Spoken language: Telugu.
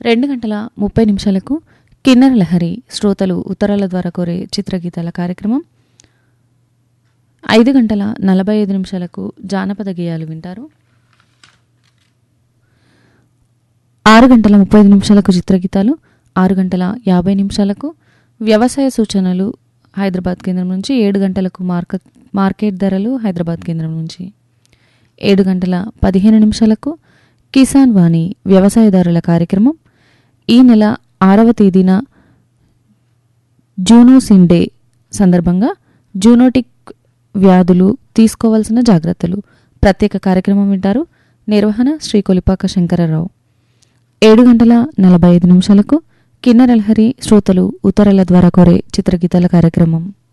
రెండు గంటల ముప్పై నిమిషాలకు కిన్నర లహరి శ్రోతలు ఉత్తరాల ద్వారా కోరే చిత్రగీతాల కార్యక్రమం ఐదు గంటల నలభై ఐదు నిమిషాలకు జానపద గేయాలు వింటారు ఆరు గంటల ముప్పై ఐదు నిమిషాలకు చిత్రగీతాలు ఆరు గంటల యాభై నిమిషాలకు వ్యవసాయ సూచనలు హైదరాబాద్ కేంద్రం నుంచి ఏడు గంటలకు మార్కెట్ మార్కెట్ ధరలు హైదరాబాద్ కేంద్రం నుంచి ఏడు గంటల పదిహేను నిమిషాలకు కిసాన్ వాణి వ్యవసాయదారుల కార్యక్రమం ఈ నెల ఆరవ తేదీన జూనోసిన్ డే సందర్భంగా జూనోటిక్ వ్యాధులు తీసుకోవాల్సిన జాగ్రత్తలు ప్రత్యేక కార్యక్రమం వింటారు నిర్వహణ శ్రీ కొలిపాక శంకరరావు ఏడు గంటల నలభై ఐదు నిమిషాలకు కిన్నెరలహరి శ్రోతలు ఉత్తరాల ద్వారా కోరే చిత్రగీతాల కార్యక్రమం